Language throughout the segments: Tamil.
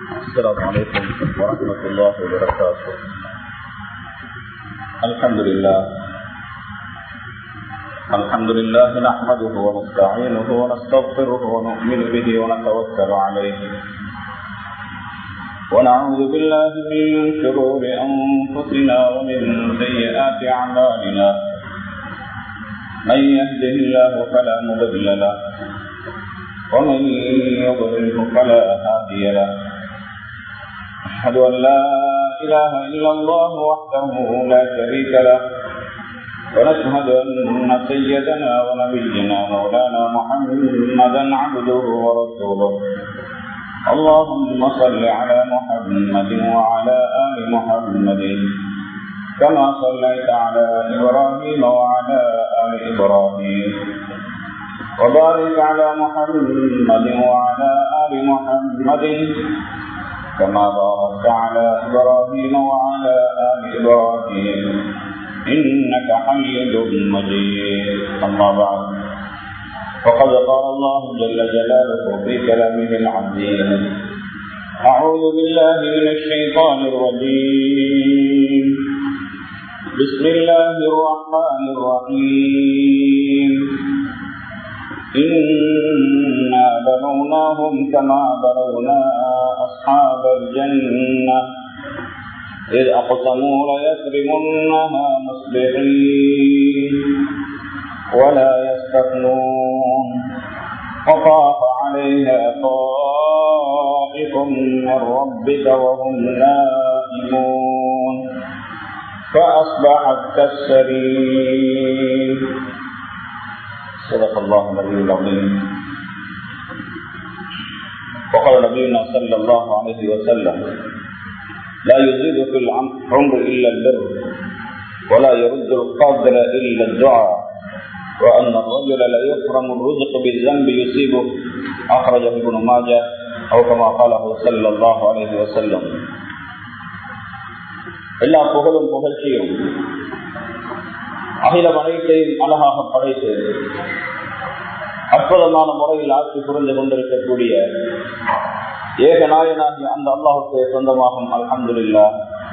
السلام عليكم ورحمة الله وبركاته الحمد لله الحمد لله نحمده ونستعينه ونستغفره ونؤمن به ونتوكل عليه ونعوذ بالله من شرور أنفسنا ومن سيئات أعمالنا من يهده الله فلا مضل له ومن يضلله فلا هادي له أشهد أن لا إله إلا الله وحده لا شريك له ونشهد أن سيدنا ونبينا مولانا محمدا عبده ورسوله اللهم صل على محمد وعلى آل محمد كما صليت على إبراهيم وعلى آل إبراهيم وبارك على محمد وعلى آل محمد كما باركت على إبراهيم وعلى آل إبراهيم إنك حميد مجيد أما بعد فقد قال الله جل جلاله في كلامه العظيم أعوذ بالله من الشيطان الرجيم بسم الله الرحمن الرحيم إنا بلوناهم كما بلونا أصحاب الجنة إذ أقسموا ليسرمنها مصبحين ولا يستثنون وطاف عليها طائف من ربك وهم نائمون فأصبحت كالسرير صدق الله النبي العظيم وقال نبينا صلى الله عليه وسلم لا يزيد في العمر إلا البر ولا يرد القدر إلا الدعاء وأن الرجل لا يحرم الرزق بالذنب يصيبه أخرجه ابن ماجه أو كما قاله صلى الله عليه وسلم எல்லா புகழும் புகழ்ச்சியும் அகிலம் அனைத்தையும் அழகாக படைத்து அற்புதமான முறையில் ஆட்சி புரிந்து கொண்டிருக்கக்கூடிய ஏகநாயனாகி அந்த அல்லாஹுக்கு சொந்தமாகும் அல்ஹம்துல்லா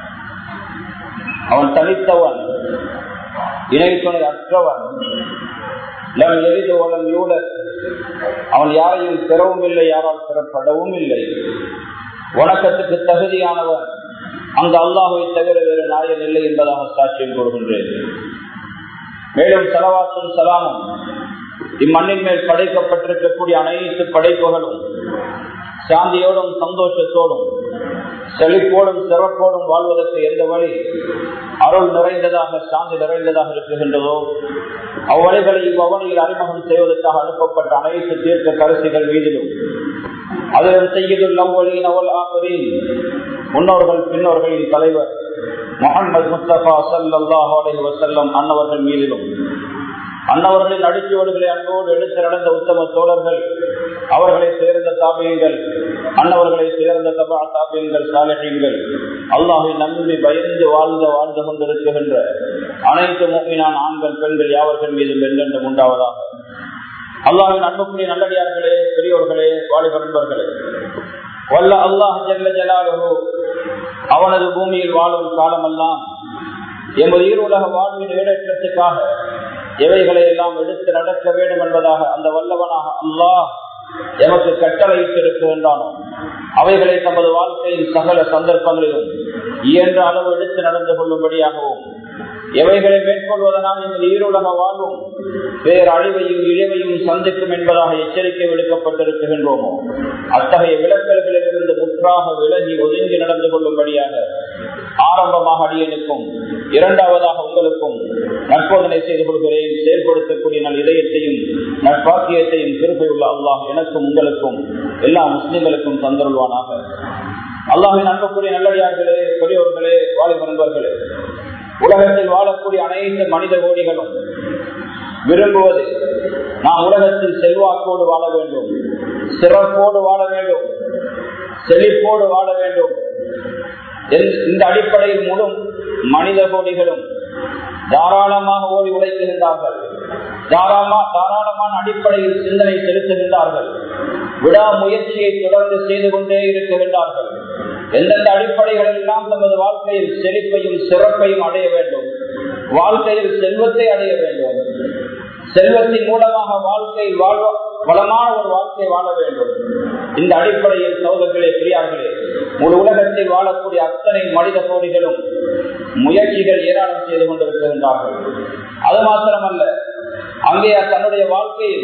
அவன் தனித்தவன் இணை துணை அற்றவன் லம் எரிது வளம் யூட அவன் யாரையும் பெறவும் இல்லை யாரால் பெறப்படவும் இல்லை வணக்கத்துக்கு தகுதியானவன் அந்த அல்லாஹுவை தவிர வேறு நாயன் இல்லை என்பதாக சாட்சியம் கூறுகின்றேன் மேலும் சலவாசும் சலாமும் இம்மண்ணின் மேல் படைக்கப்பட்டிருக்கக்கூடிய அனைத்து படைப்புகளும் சாந்தியோடும் சந்தோஷத்தோடும் செழிப்போடும் சிறப்போடும் வாழ்வதற்கு எந்த வழி அருள் நிறைந்ததாக சாந்தி நிறைந்ததாக இருக்குகின்றதோ அவ்வழிகளை இவ்வவனியில் அறிமுகம் செய்வதற்காக அனுப்பப்பட்ட அனைத்து தீர்க்க கருத்துகள் மீதிலும் அதிலும் செய்யுதுள்ள அவ்வழியின் அவள் ஆப்பரின் முன்னோர்கள் பின்னோர்களின் தலைவர் முகமது முஸ்தபா சல்லாஹ் அலி வசல்லம் அன்னவர்கள் மீதிலும் அன்னவர்களின் அடிச்சுவடுகளை அன்போடு எடுத்து நடந்த உத்தம தோழர்கள் அவர்களை சேர்ந்த தாபியங்கள் அன்னவர்களை சேர்ந்த தபா தாபியங்கள் சாலகங்கள் அல்லாஹை நம்பி பயந்து வாழ்ந்த வாழ்ந்து கொண்டிருக்கின்ற அனைத்து மூக்கினான் ஆண்கள் பெண்கள் யாவர்கள் மீதும் வெள்ளென்றும் உண்டாவதாக அல்லாஹின் அன்புக்குரிய நல்லடியார்களே பெரியோர்களே வாலிப நண்பர்களே வல்ல அல்லாஹ் ஜல்ல ஜலாலுஹு அவனது பூமியில் வாழும் காலமெல்லாம் எமது ஈருலக வாழ்வின் ஈடேற்றத்துக்காக எவைகளை எல்லாம் எடுத்து நடக்க வேண்டும் என்பதாக அந்த வல்லவனாக அல்லாஹ் எமக்கு கட்டளையிட்டிருக்கின்றானோ அவைகளை தமது வாழ்க்கையின் சகல சந்தர்ப்பங்களிலும் இயன்ற அளவு எடுத்து நடந்து கொள்ளும்படியாகவும் எவைகளை மேற்கொள்வதனால் எமது ஈருலக வாழ்வும் வேறு அழிவையும் இழிவையும் சந்திக்கும் என்பதாக எச்சரிக்கை விடுக்கப்பட்டிருக்கின்றோமோ அத்தகைய விளக்கல்களிலிருந்து முற்றாக விலகி ஒதுங்கி நடந்து கொள்ளும்படியாக ஆரம்பமாக அடியனுக்கும் இரண்டாவதாக உங்களுக்கும் நற்போதனை செய்து கொள்கிறேன் செயல்படுத்தக்கூடிய நல் இதயத்தையும் நற்பாக்கியத்தையும் திருப்பியுள்ள அல்லாஹ் எனக்கும் உங்களுக்கும் எல்லா முஸ்லிம்களுக்கும் தந்தருள்வானாக அல்லாஹின் அன்புக்குரிய நல்லடியார்களே பெரியவர்களே வாலிப நண்பர்களே உலகத்தில் வாழக்கூடிய அனைத்து மனித கோடிகளும் விரும்புவது நாம் உலகத்தில் செல்வாக்கோடு வாழ வேண்டும் சிறப்போடு வாழ வேண்டும் செழிப்போடு வாழ வேண்டும் இந்த அடிப்படையில் முழு மனித கோடிகளும் தாராளமாக ஓடி உழைக்கின்றார்கள் தாராளமா தாராளமான அடிப்படையில் சிந்தனை செலுத்துகின்றார்கள் விடாமுயற்சியை தொடர்ந்து செய்து கொண்டே இருக்கின்றார்கள் எந்தெந்த அடிப்படைகள் எல்லாம் தமது வாழ்க்கையில் செழிப்பையும் சிறப்பையும் அடைய வேண்டும் வாழ்க்கையில் செல்வத்தை அடைய வேண்டும் செல்வத்தின் மூலமாக வாழ்க்கையில் வாழ்வ வளமான ஒரு வாழ்க்கை வாழ வேண்டும் இந்த அடிப்படையில் சோதர்களே பெரியார்களே ஒரு உலகத்தில் வாழக்கூடிய அத்தனை மனித கோடிகளும் முயற்சிகள் ஏராளம் செய்து கொண்டிருக்கின்றார்கள் அது மாத்திரமல்ல அங்கே தன்னுடைய வாழ்க்கையில்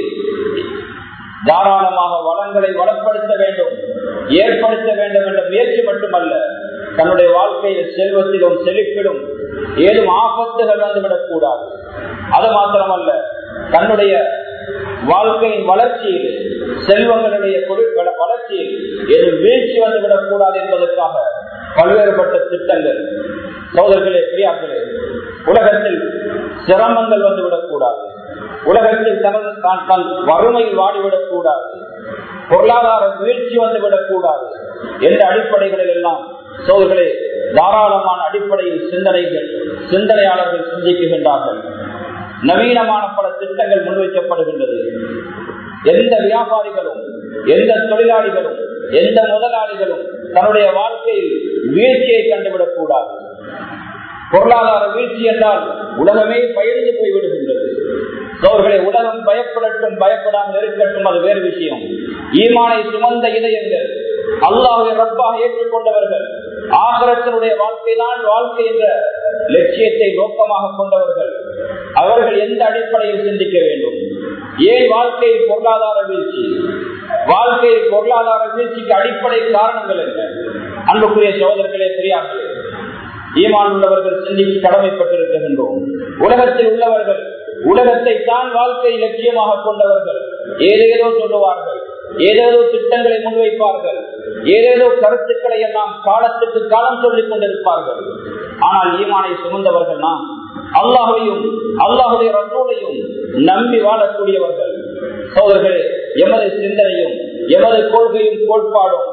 தாராளமாக வளங்களை வளப்படுத்த வேண்டும் ஏற்படுத்த வேண்டும் என்ற முயற்சி மட்டுமல்ல தன்னுடைய வாழ்க்கையில் செல்வத்திலும் செழிப்பிலும் ஏதும் ஆபத்துகள் வந்துவிடக் கூடாது அது மாத்திரமல்ல தன்னுடைய வாழ்க்கையின் வளர்ச்சியில் செல்வங்களுடைய பொருட்கள வளர்ச்சியில் ஏதும் வீழ்ச்சி வந்துவிடக் கூடாது என்பதற்காக பல்வேறுபட்ட திட்டங்கள் சோதர்களே பிரியாக்களே உலகத்தில் சிரமங்கள் வந்துவிடக் கூடாது உலகத்தில் தனது தான் தன் வறுமையில் வாடிவிடக் கூடாது பொருளாதார வீழ்ச்சி வந்துவிடக் கூடாது என்ற அடிப்படைகளில் எல்லாம் சோதர்களே தாராளமான அடிப்படையில் சிந்தனைகள் சிந்தனையாளர்கள் சிந்திக்குகின்றார்கள் நவீனமான பல திட்டங்கள் முன்வைக்கப்படுகின்றது எந்த வியாபாரிகளும் எந்த தொழிலாளிகளும் எந்த முதலாளிகளும் தன்னுடைய வாழ்க்கையில் வீழ்ச்சியை கண்டுவிடக் கூடாது பொருளாதார வீழ்ச்சி என்றால் உலகமே பயந்து போய்விடுகின்றது அவர்களை உலகம் பயப்படட்டும் பயப்படாமல் இருக்கட்டும் அது வேறு விஷயம் ஈமானை சுமந்த இதயங்கள் அல்லாஹை ரப்பாக ஏற்றுக்கொண்டவர்கள் ஆகரத்தினுடைய வாழ்க்கை தான் வாழ்க்கை என்ற லட்சியத்தை நோக்கமாக கொண்டவர்கள் அவர்கள் எந்த அடிப்படையில் சிந்திக்க வேண்டும் ஏன் வாழ்க்கையில் பொருளாதார வீழ்ச்சி வாழ்க்கையில் பொருளாதார வீழ்ச்சிக்கு அடிப்படை காரணங்கள் என்ன அன்புக்குரிய சோதர்களே தெரியாமல் ஈமான் உள்ளவர்கள் சிந்திக்கு கடமைப்பட்டிருக்கின்றோம் உலகத்தில் உள்ளவர்கள் உலகத்தை தான் வாழ்க்கை லட்சியமாக கொண்டவர்கள் ஏதேதோ சொல்லுவார்கள் ஏதேதோ திட்டங்களை முன்வைப்பார்கள் ஏதேதோ கருத்துக்களை எல்லாம் காலத்துக்கு காலம் சொல்லிக் கொண்டிருப்பார்கள் ஆனால் ஈமானை சுமந்தவர்கள் நாம் அல்லாஹையும் அல்லாஹுடைய ரசூலையும் நம்பி வாழக்கூடியவர்கள் சோதர்களே எமது சிந்தனையும் எமது கொள்கையும் கோட்பாடும்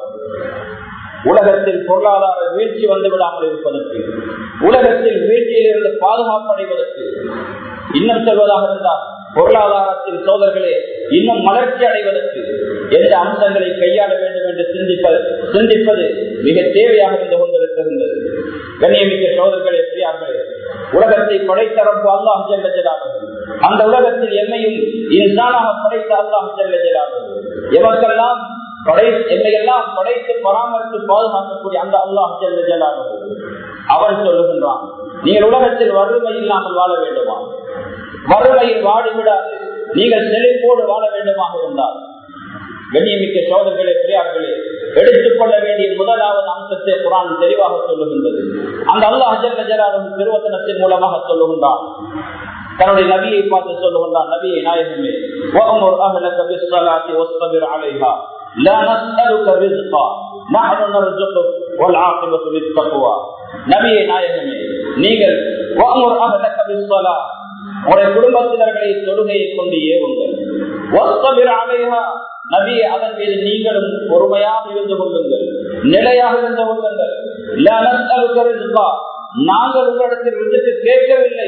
உலகத்தில் பொருளாதார வீழ்ச்சி வந்து விடாமல் இருப்பதற்கு உலகத்தில் வீழ்ச்சியில் இருந்து பாதுகாப்படைவதற்கு இன்னும் சொல்வதாக இருந்தால் பொருளாதாரத்தில் சோதர்களே இன்னும் மலர்ச்சி அடைவதற்கு எந்த அம்சங்களை கையாள வேண்டும் என்று சிந்திப்பது சிந்திப்பது மிக தேவையாக இருந்து கொண்டிருக்கின்றது கண்ணியமிக்க சோதர்களே பிரியார்களே உலகத்தை படைத்தரப்பு அல்லாஹ் செல்லஜலானது அந்த உலகத்தில் எம்மையும் இன்சானாக படைத்த அல்லாஹ் செல்லஜலானது எவருக்கெல்லாம் படை எல்லாம் படைத்து பராமரித்து பாதுகாக்கக்கூடிய அந்த அல்லாஹ் செல்லஜலானது அவன் சொல்லுகின்றான் நீங்கள் உலகத்தில் வறுமை இல்லாமல் வாழ வேண்டுமா வறுமையில் வாடிவிடாது நீங்கள் செழிப்போடு வாழ வேண்டுமாக இருந்தால் கண்ணியமிக்க சோதர்களே பெரியார்களே எடுத்துக் கொள்ள வேண்டிய முதலாவது அம்சத்தை குரான் தெளிவாக சொல்லுகின்றது அந்த அல்லாஹ் ஜெல்லாலும் திருவசனத்தின் மூலமாக சொல்லுகின்றான் தன்னுடைய நபியை பார்த்து சொல்லுகின்றான் நபியை நாயகமே وَأْمُرْ أَهْلَكَ بِالصَّلَاةِ وَاصْطَبِرْ عَلَيْهَا لَا نَسْأَلُكَ رِزْقًا نَحْنُ نَرْزُقُكَ وَالْعَاقِبَةُ لِلتَّقْوَى நபியே நாயகமே நீங்கள் وَأْمُرْ أَهْلَكَ بِالصَّلَاةِ உடைய குடும்பத்தினர்களை தொழுகையை கொண்டு ஏவுங்கள் நபியை அதன் மீது நீங்களும் பொறுமையாக இருந்து கொள்ளுங்கள் நிலையாக இருந்து கொள்ளுங்கள் நாங்கள் உங்களிடத்தில் விருதுக்கு கேட்கவில்லை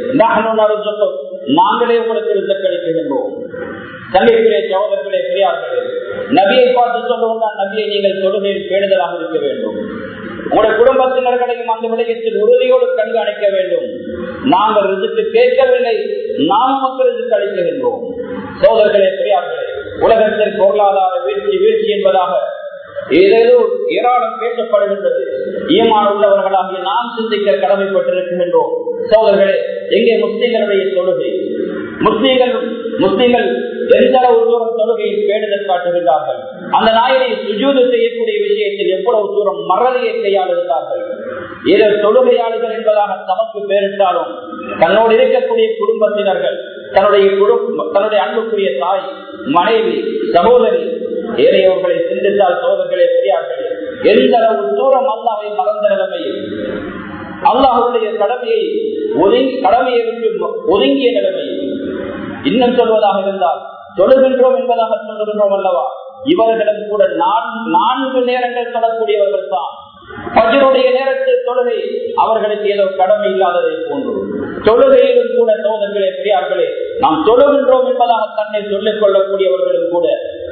நாங்களே உங்களுக்கு விருது கிடைக்கின்றோம் தங்கைகளே சகோதரர்களே பெரியார்களே நபியை பார்த்து சொல்லுவதால் நபியை நீங்கள் தொழுகையில் பேணுதலாக இருக்க வேண்டும் உங்களுடைய குடும்பத்தினர்களையும் அந்த விடயத்தில் உறுதியோடு கண்காணிக்க வேண்டும் நாங்கள் ரிசுக்கு கேட்கவில்லை நாம் மக்கள் ரிசுக்கு அளிக்கின்றோம் சோதர்களே பெரியார்களே உலகத்தில் பொருளாதார வீழ்ச்சி வீழ்ச்சி என்பதாக ஏதேதோ ஏராளம் பேசப்படுகின்றது ஈமான் உள்ளவர்களாகிய நாம் சிந்திக்க கடமைப்பட்டிருக்கின்றோம் சோதர்களே எங்கே முஸ்லிம்களுடைய தொழுகை முஸ்லீம்கள் முஸ்லீம்கள் எந்த அளவு தூரம் தொழுகையில் பேடுதல் காட்டுகின்றார்கள் அந்த நாயனை சுஜூது செய்யக்கூடிய விஷயத்தில் எவ்வளவு தூரம் மறதியை கையாளுகிறார்கள் ஏதோ தொழுகையாளிகள் என்பதாக தமக்கு பேரிட்டாலும் தன்னோடு இருக்கக்கூடிய குடும்பத்தினர்கள் தன்னுடைய குடும்ப தன்னுடைய அன்புக்குரிய தாய் மனைவி சகோதரி ஏனையவர்களை சிந்தித்தால் சோதர்களே பெரியார்களே எந்த அளவு தூரம் அல்லாவை மறந்த நிலைமையில் அல்லாஹுடைய கடமையை ஒதுங்கி கடமையை விட்டு ஒதுங்கிய நிலைமையில் இன்னும் சொல்வதாக இருந்தால் தொழுகின்றோம் என்பதாக சொல்லுகின்றோம் அல்லவா இவர்களிடம் கூட நான்கு நேரங்கள் தொடக்கூடியவர்கள் தான் பஜருடைய நேரத்தில் தொழுகை அவர்களுக்கு ஏதோ கடமை இல்லாததை போன்று தொழுகையிலும் கூட சோதர்களே பெரியார்களே நாம் தொழுகின்றோம் என்பதாக தன்னை சொல்லிக் கொள்ளக்கூடியவர்களும் கூட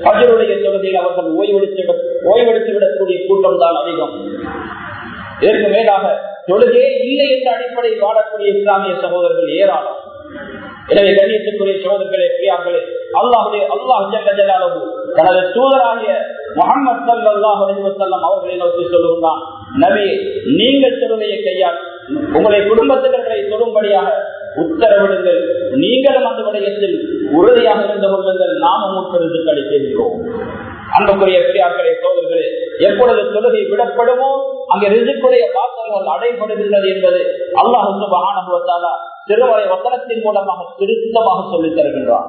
பஜருடைய தொழுகையில் அவர்கள் ஓய்வெடுத்து ஓய்வெடுத்து விடக்கூடிய கூட்டம் தான் அதிகம் இதற்கு மேலாக தொழுகே இல்லை என்ற அடிப்படையில் வாழக்கூடிய இஸ்லாமிய சகோதரர்கள் ஏராளம் எனவே கண்ணியத்துக்குரிய சோதர்களே பிரியார்களே அல்லாஹுடைய அல்லாஹ் ஜல்லாஹு தனது தூதராகிய முகமது சல்லாஹ் அலிவசல்லம் அவர்களை நோக்கி சொல்லுகிறான் நபி நீங்கள் தொழுகையை கையால் உங்களுடைய குடும்பத்தினர்களை தொடும்படியாக உத்தரவிடுங்கள் நீங்களும் அந்த விடயத்தில் உறுதியாக இருந்து கொள்ளுங்கள் நாமும் உத்தரவு கழிக்கின்றோம் அன்புக்குரிய பெரியார்களே சோதர்களே எப்பொழுது தொழுகை விடப்படுமோ அங்கே ரிசுக்குடைய வாசல்கள் அடைபடுகின்றது என்பது அல்லாஹு சுபகானுபவத்தாலா திருவரை வசனத்தின் மூலமாக திருத்தமாக சொல்லித் தருகின்றான்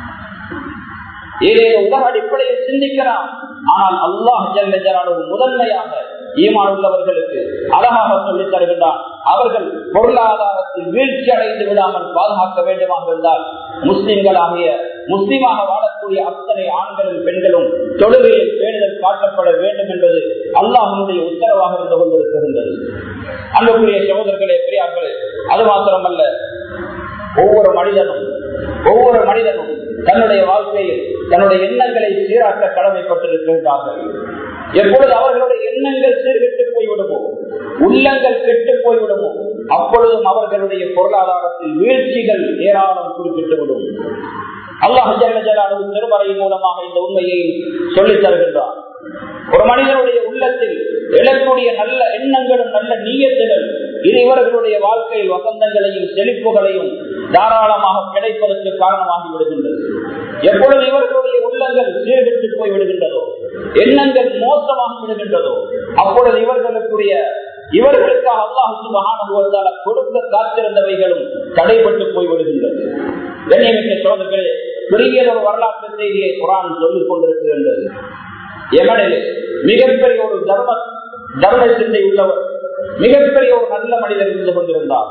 ஏதே உலக அடிப்படையில் சிந்திக்கலாம் ஆனால் அல்லாஹ் ஜல்ல முதன்மையாக ஈமான் உள்ளவர்களுக்கு அழகாக சொல்லித் தருகின்றான் அவர்கள் பொருளாதாரத்தில் வீழ்ச்சி அடைந்து விடாமல் பாதுகாக்க வேண்டுமாக இருந்தால் முஸ்லிம்களாகிய முஸ்லிமாக வாழக்கூடிய அத்தனை ஆண்களும் பெண்களும் தொழுகையில் பேணுதல் காட்டப்பட வேண்டும் என்பது அல்லாஹனுடைய உத்தரவாக இருந்து கொண்டிருக்கின்றது அன்புக்குரிய சகோதரர்களே பெரியார்களே அது மாத்திரமல்ல ஒவ்வொரு மனிதனும் ஒவ்வொரு மனிதனும் தன்னுடைய வாழ்க்கையில் தன்னுடைய எண்ணங்களை சீராக்க கடமைப்பட்டிருக்கின்றார்கள் எப்பொழுது அவர்களுடைய எண்ணங்கள் சீர்கெட்டு போய்விடுமோ உள்ளங்கள் கெட்டு போய்விடுமோ அப்பொழுதும் அவர்களுடைய பொருளாதாரத்தில் வீழ்ச்சிகள் ஏராளம் குறிப்பிட்டு விடும் அல்லாஹ் ஜல்லாலும் திருமறையின் மூலமாக இந்த உண்மையை சொல்லித் தருகின்றார் ஒரு மனிதனுடைய உள்ளத்தில் எழக்கூடிய நல்ல எண்ணங்களும் நல்ல நீயத்துகள் இது இவர்களுடைய வாழ்க்கையில் வசந்தங்களையும் செழிப்புகளையும் தாராளமாக கிடைப்பதற்கு காரணமாகி விடுகின்றது எப்பொழுது இவர்களுடைய உள்ளங்கள் சீர்கெட்டு போய் விடுகின்றதோ எண்ணங்கள் மோசமாக விடுகின்றதோ அப்பொழுது இவர்களுக்குரிய இவர்களுக்காக அல்லாஹால கொடுக்க காத்திருந்தவைகளும் தடைபட்டு போய்விடுகின்றது கண்ணியமிக்க சோதர்களே பெரிய ஒரு வரலாற்று செய்தியை குரான் சொல்லிக் கொண்டிருக்கின்றது எமனில் மிகப்பெரிய ஒரு தர்ம தர்ம சிந்தை உள்ளவர் மிகப்பெரிய ஒரு நல்ல மனிதர் இருந்து கொண்டிருந்தார்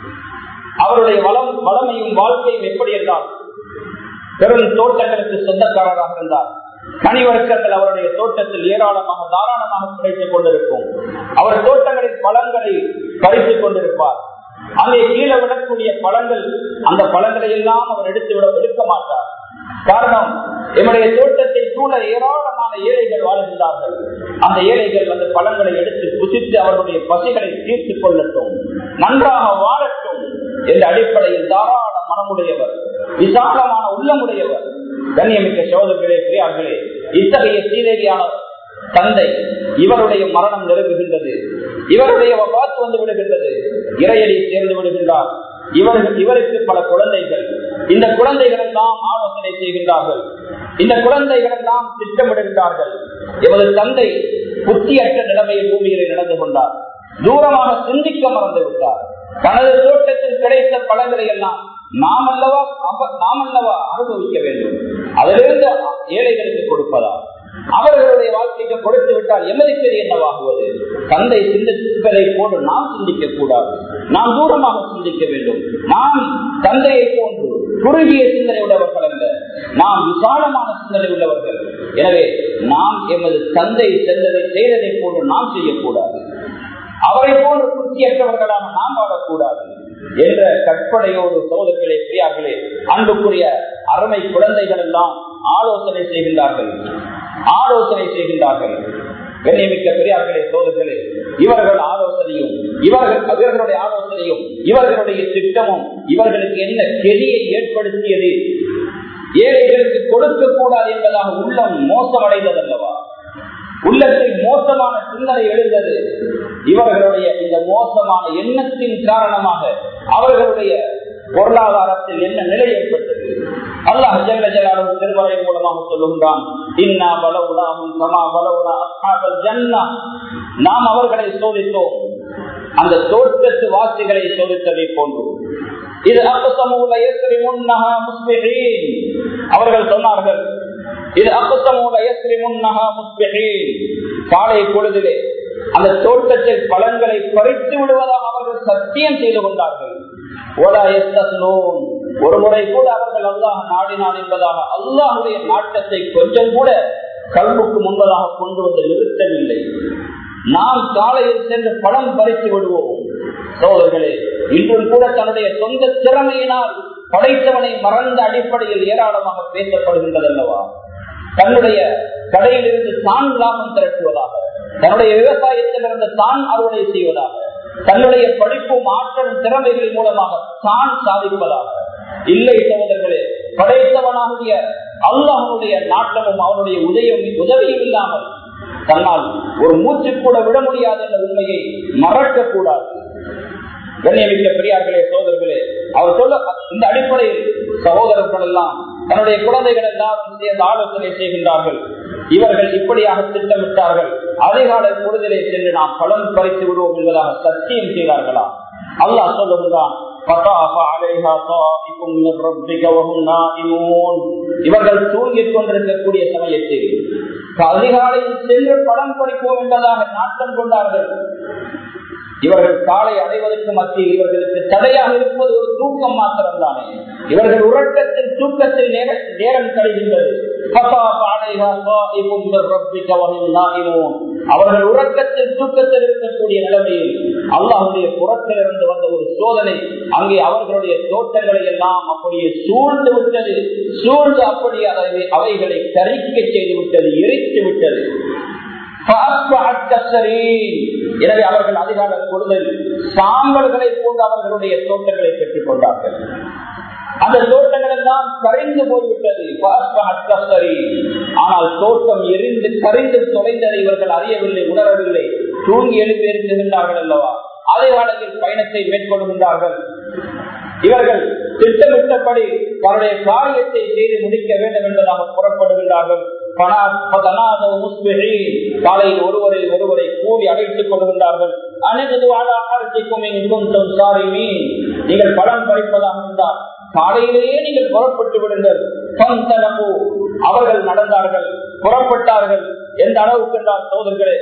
அவருடைய வளம் வளமையும் வாழ்க்கையும் எப்படி என்றால் பெரும் தோட்டங்களுக்கு சொந்தக்காரராக இருந்தார் கனிவர்க்கங்கள் அவருடைய தோட்டத்தில் ஏராளமாக தாராளமாக கிடைத்துக் கொண்டிருக்கும் அவர் தோட்டங்களின் பழங்களை பறித்துக் கொண்டிருப்பார் அங்கே கீழே விடக்கூடிய பழங்கள் அந்த பழங்களை எல்லாம் அவர் எடுத்து விட எடுக்க மாட்டார் காரணம் எம்முடைய தோட்டத்தை சூழ ஏராளமான ஏழைகள் வாழ்கின்றார்கள் அந்த ஏழைகள் அந்த பழங்களை எடுத்து புசித்து அவர்களுடைய பசிகளை தீர்த்துக் கொள்ளட்டும் நன்றாக வாழட்டும் என்ற அடிப்படையில் தாராள மனமுடையவர் விசாலமான உள்ளமுடையவர் கண்ணியமிக்க சோதர்களே பிரியார்களே இத்தகைய சீதேவியான தந்தை இவருடைய மரணம் நெருங்குகின்றது இவருடைய வாத்து வந்து விடுகின்றது இறையடி சேர்ந்து விடுகின்றார் இவர்கள் இவருக்கு பல குழந்தைகள் இந்த குழந்தைகள் எல்லாம் ஆலோசனை செய்கின்றார்கள் இந்த குழந்தைகள் எல்லாம் திட்டமிடுகின்றார்கள் இவரது தந்தை புத்தியற்ற நிலைமையில் பூமியிலே நடந்து கொண்டார் தூரமாக சிந்திக்க மறந்து விட்டார் தனது தோட்டத்தில் கிடைத்த பழங்களை எல்லாம் நாம் அல்லவா நாம் அல்லவா அனுபவிக்க வேண்டும் அதிலிருந்து ஏழைகளுக்கு கொடுப்பதா அவர்களுடைய வாழ்க்கைக்கு கொடுத்து விட்டால் எமது என்னவாகுவது தந்தை சிந்திப்பதை போன்று நாம் சிந்திக்க கூடாது நாம் தூரமாக சிந்திக்க வேண்டும் நாம் தந்தையை போன்று குறுகிய சிந்தனை உள்ளவர்கள் அல்ல நாம் விசாலமான சிந்தனை உள்ளவர்கள் எனவே நாம் எமது தந்தை சென்றதை செய்ததை போன்று நாம் செய்யக்கூடாது அவரை போன்று புத்தியற்றவர்களாக நாம் வாழக்கூடாது என்ற கற்பனையோடு சோதர்களே பிரியார்களே அன்புக்குரிய அருமை குழந்தைகள் எல்லாம் ஆலோசனை செய்கின்றார்கள் ஆலோசனை செய்கின்றார்கள் கண்ணியமிக்க பெரியார்களே சோதர்களே இவர்கள் ஆலோசனையும் இவர்கள் இவர்களுடைய ஆலோசனையும் இவர்களுடைய திட்டமும் இவர்களுக்கு என்ன கெதியை ஏற்படுத்தியது ஏழைகளுக்கு கொடுக்க கூடாது என்பதாக உள்ளம் மோசமடைந்ததல்லவா உள்ளத்தில் மோசமான சிந்தனை எழுந்தது இவர்களுடைய இந்த மோசமான எண்ணத்தின் காரணமாக அவர்களுடைய பொருளாதாரத்தில் என்ன நிலை ஏற்பட்டது அல்லாஹ் ஜல்ல ஜலாலும் திருமறை மூலமாக சொல்லுகின்றான் இன்னா பலவுலாகும் சமா பலவுலா அஸ்ஹாபல் ஜன்னா நாம் அவர்களை சோதித்தோம் அந்த தோட்டத்து வாசிகளை சோதித்ததை போன்று இது அப்பசமூல ஏற்கனவே முன்னகா முஸ்லிஹீன் அவர்கள் சொன்னார்கள் இது அப்பசமூல ஏற்கனவே முன்னகா முஸ்லிஹீன் காலை பொழுதிலே அந்த தோட்டத்தில் பழங்களை பறித்து விடுவதாக அவர்கள் சத்தியம் செய்து கொண்டார்கள் ஒரு முறை கூட அவர்கள் அல்லாஹ் நாடினான் என்பதாக அல்லாஹுடைய நாட்டத்தை கொஞ்சம் கூட கல்வுக்கு முன்பதாக கொண்டு வந்து நிறுத்தவில்லை நாம் காலையில் சென்று பழம் பறித்து விடுவோம் சோழர்களே இன்றும் கூட தன்னுடைய சொந்த திறமையினால் படைத்தவனை மறந்த அடிப்படையில் ஏராளமாக பேசப்படுகின்றது அல்லவா தன்னுடைய கடையிலிருந்து தான் லாபம் திரட்டுவதாக தன்னுடைய விவசாயத்திலிருந்து தான் அறுவடை செய்வதாக தன்னுடைய படிப்பும் ஆற்றலும் திறமைகள் மூலமாக தான் சாதிப்பதாக இல்லை சகோதரர்களே படைத்தவனாகிய அல்லாஹனுடைய நாட்டமும் அவனுடைய உதயம் உதவியும் இல்லாமல் தன்னால் ஒரு மூச்சு கூட விட முடியாது என்ற உண்மையை மறக்க கூடாது கண்ணியமிக்க பெரியார்களே சகோதரர்களே அவர் சொல்ல இந்த அடிப்படையில் சகோதரர்கள் எல்லாம் தன்னுடைய குழந்தைகள் எல்லாரும் சேர்ந்து ஆலோசனை செய்கின்றார்கள் இவர்கள் இப்படியாக திட்டமிட்டார்கள் அதிகாலை பொழுதிலே சென்று நாம் பலன் பறித்து விடுவோம் என்பதாக சத்தியம் செய்தார்களா அல்லாஹ் சொல்லுகிறான் இவர்கள் தூங்கிக் கொண்டிருக்கக்கூடிய சமயத்தில் அதிகாலையில் சென்று படம் படிப்போம் என்பதாக நாட்டம் கொண்டார்கள் இவர்கள் காலை அடைவதற்கு மத்தியில் இவர்களுக்கு தடையாக இருப்பது ஒரு தூக்கம் மாத்திரம் தானே இவர்கள் உறக்கத்தில் தூக்கத்தில் நேரம் கழிகின்றது அவர்கள் உறக்கத்தில் தூக்கத்தில் இருக்கக்கூடிய நிலைமையில் அல்லாஹுடைய புறத்தில் இருந்து வந்த ஒரு சோதனை அங்கே அவர்களுடைய தோட்டங்களை எல்லாம் அப்படியே சூழ்ந்து விட்டது சூழ்ந்து அப்படியே அவைகளை கரிக்க செய்து விட்டது எரித்து விட்டது எனவே அவர்கள் அதிகால பொழுதில் சாம்பல்களை போன்று அவர்களுடைய தோட்டங்களை பெற்றுக் கொண்டார்கள் அந்த தோட்டங்கள் எல்லாம் கரைந்து போய்விட்டது ஆனால் தோட்டம் எரிந்து கரைந்து தொலைந்ததை இவர்கள் அறியவில்லை உணரவில்லை தூங்கி எழுப்பி எரிந்துகின்றார்கள் அல்லவா அதே காலத்தில் பயணத்தை மேற்கொள்கின்றார்கள் இவர்கள் திட்டமிட்டபடி தன்னுடைய காரியத்தை செய்து முடிக்க வேண்டும் என்பதாக புறப்படுகின்றார்கள் காலையில் ஒருவரை ஒருவரை கூடி அழைத்துக் கொள்கின்றார்கள் அனைத்து நீங்கள் படம் பறிப்பதாக இருந்தால் காலையிலேயே நீங்கள் புறப்பட்டு விடுங்கள் அவர்கள் நடந்தார்கள் புறப்பட்டார்கள் எந்த அளவுக்கு என்றால் சோதர்களே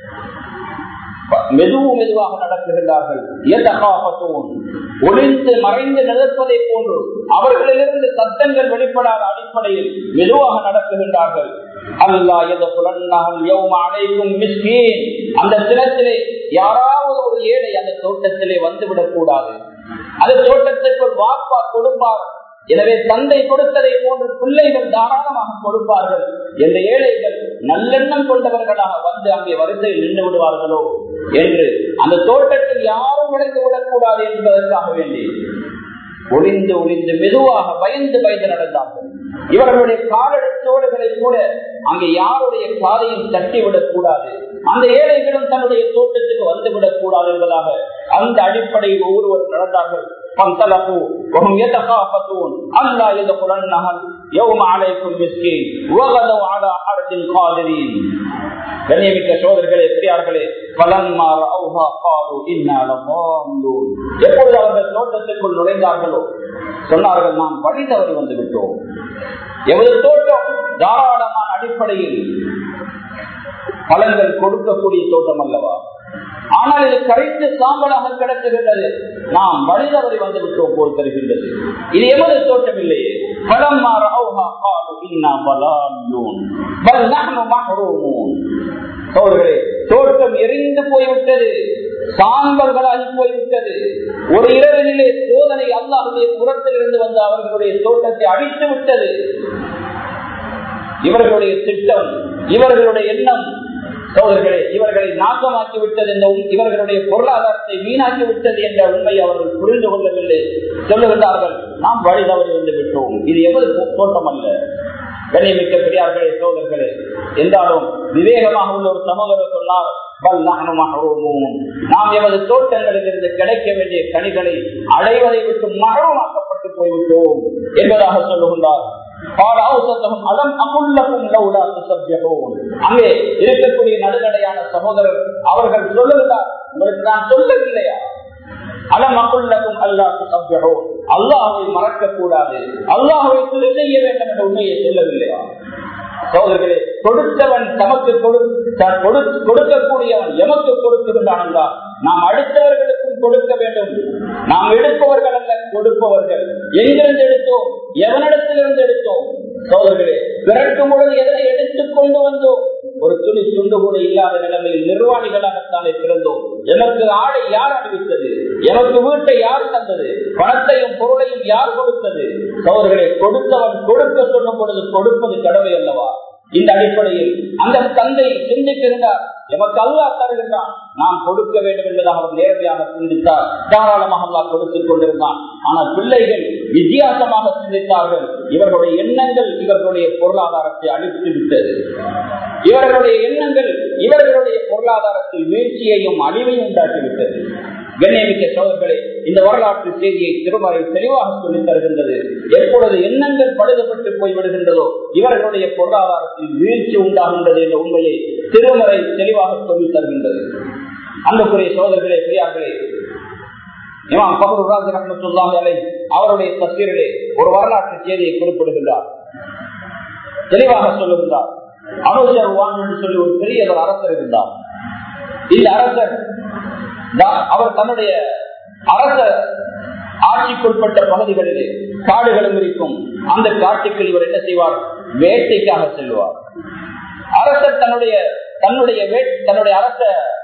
மெதுவு மெதுவாக நடக்குகின்றார்கள் ஒளிந்து மறைந்து நடப்பதை போன்று அவர்களிலிருந்து சத்தங்கள் வெளிப்படாத அடிப்படையில் மெதுவாக நடக்குகின்றார்கள் அல்லா அனைக்கும் மிஸ்கீன் அந்த தினத்திலே யாராவது ஒரு ஏழை அந்த தோட்டத்திலே வந்துவிடக் கூடாது அந்த தோட்டத்திற்குள் வாப்பா கொடுப்பார் எனவே தந்தை கொடுத்ததை போன்று பிள்ளைகள் தாராளமாக கொடுப்பார்கள் என்ற ஏழைகள் நல்லெண்ணம் கொண்டவர்களாக வந்து அங்கே வரிசையில் நின்று விடுவார்களோ என்று அந்த தோட்டத்தில் யாரும் விளைந்து விடக்கூடாது என்பதற்காக வேண்டி ஒளிந்து ஒளிந்து மெதுவாக பயந்து பயந்து நடந்தார்கள் இவர்களுடைய காலடி சோடுகளை கூட அங்கே யாருடைய காதையும் தட்டிவிடக் கூடாது அந்த ஏழைகளும் தன்னுடைய தோட்டத்துக்கு வந்துவிடக் கூடாது என்பதாக அந்த அடிப்படையில் ஒவ்வொருவரும் நடந்தார்கள் فانطلقوا وهم يتخافتون ألا يدخلنها يوم عليكم مسكين وغدوا على حرد قادرين கண்ணியமிக்க சோதர்களே பெரியார்களே பலன்மா ரவுஹா காலு இன்னாலும் எப்பொழுது அவர்கள் தோட்டத்திற்குள் நுழைந்தார்களோ சொன்னார்கள் நாம் வழி தவறி வந்து விட்டோம் எவ்வளவு தோட்டம் தாராளமான அடிப்படையில் பலன்கள் கொடுக்கக்கூடிய தோட்டம் அல்லவா ஆனால் இது கரைத்து சாம்பலாக கிடக்குகின்றது நாம் வழிதவறி வந்து விட்டோம் போல் தருகின்றது இது எமது தோட்டம் இல்லையே தோட்டம் எரிந்து போய்விட்டது சாம்பல்களாகி போய்விட்டது ஒரு இரவிலே சோதனை அல்லாஹுடைய புறத்தில் இருந்து வந்து அவர்களுடைய தோட்டத்தை அழித்து விட்டது இவர்களுடைய திட்டம் இவர்களுடைய எண்ணம் சோதர்களே இவர்களை நாசமாக்கி விட்டது என்ற இவர்களுடைய பொருளாதாரத்தை வீணாக்கி விட்டது என்ற உண்மை அவர்கள் புரிந்து கொள்ளவில்லை சொல்லுகின்றார்கள் நாம் வழி தவறி வந்து விட்டோம் இது எவ்வளவு தோட்டம் அல்ல கண்ணியமிக்க பெரியார்களே சோதர்களே என்றாலும் விவேகமாக உள்ள ஒரு சமூகர் சொன்னார் நாம் எமது தோட்டங்களில் இருந்து கிடைக்க வேண்டிய கனிகளை அடைவதை விட்டு மகரமாக்கப்பட்டு போய்விட்டோம் என்பதாக சொல்லுகின்றார் அங்கே இருக்கக்கூடிய நடுநடையான சகோதரர் அவர்கள் சொல்லுகிறார் உங்களுக்கு நான் சொல்லவில்லையா அலம் அக்குள்ளக்கும் அல்லாஹு அல்லாஹை மறக்க கூடாது அல்லாஹை துணை செய்ய வேண்டும் என்ற உண்மையை சொல்லவில்லையா சோதர்களே கொடுத்தவன் தமக்கு கொடுக்கக்கூடியவன் எமக்கு கொடுத்துகின்றான் என்றால் நாம் அடுத்தவர்களுக்கும் கொடுக்க வேண்டும் நாம் எடுப்பவர்கள் அல்ல கொடுப்பவர்கள் எங்கிருந்து எடுத்தோம் எவனிடத்திலிருந்து எடுத்தோம் சோதர்களே பிறக்கும் பொழுது எதனை எடுத்துக் கொண்டு வந்தோம் ஒரு துணி துண்டு கூட இல்லாத நிலைமையில் நிர்வாணிகளாகத்தானே பிறந்தோம் எனக்கு ஆடை யார் அணிவித்தது எனக்கு வீட்டை யார் தந்தது பணத்தையும் பொருளையும் யார் கொடுத்தது சோதர்களே கொடுத்தவன் கொடுக்க சொல்லும் பொழுது கொடுப்பது கடமை அல்லவா இந்த அடிப்படையில் அந்த தந்தை சிந்தித்திருந்தார் எமக்கு அல்லா தருகின்றான் நாம் கொடுக்க வேண்டும் என்பதாக அவர் நேரடியாக சிந்தித்தார் தாராளமாக அல்லா கொடுத்துக் கொண்டிருந்தான் ஆனால் பிள்ளைகள் வித்தியாசமாக சிந்தித்தார்கள் இவர்களுடைய எண்ணங்கள் இவர்களுடைய பொருளாதாரத்தை அழித்து விட்டது இவர்களுடைய எண்ணங்கள் இவர்களுடைய பொருளாதாரத்தில் வீழ்ச்சியையும் அழிவையும் உண்டாக்கிவிட்டது கண்ணியமிக்க சோதர்களே இந்த வரலாற்று செய்தியை திருமறை தெளிவாக சொல்லித் தருகின்றது எப்பொழுது எண்ணங்கள் பழுதப்பட்டு போய்விடுகின்றதோ இவர்களுடைய பொருளாதாரத்தில் வீழ்ச்சி உண்டாகின்றது என்ற உண்மையை திருமறை தெளிவாக சொல்லித் தருகின்றது அன்புக்குரிய சோதர்களே பெரியார்களே இமாம் பகுராஜ் ரஹமத்துல்லாஹி அவருடைய தஸ்தீரிலே ஒரு வரலாற்று செய்தியை குறிப்பிடுகின்றார் தெளிவாக சொல்லுகின்றார் அனுஜர் வான் என்று சொல்லி ஒரு பெரிய ஒரு அரசர் இருந்தார் இந்த அரசர் அவர் தன்னுடைய அரச ஆட்சிக்குட்பட்ட பகுதிகளிலே காடுகளும் இருக்கும் அந்த காட்டுக்குள் இவர் என்ன செய்வார் வேட்டைக்காக செல்வார் அரசர் தன்னுடைய தன்னுடைய தன்னுடைய அரச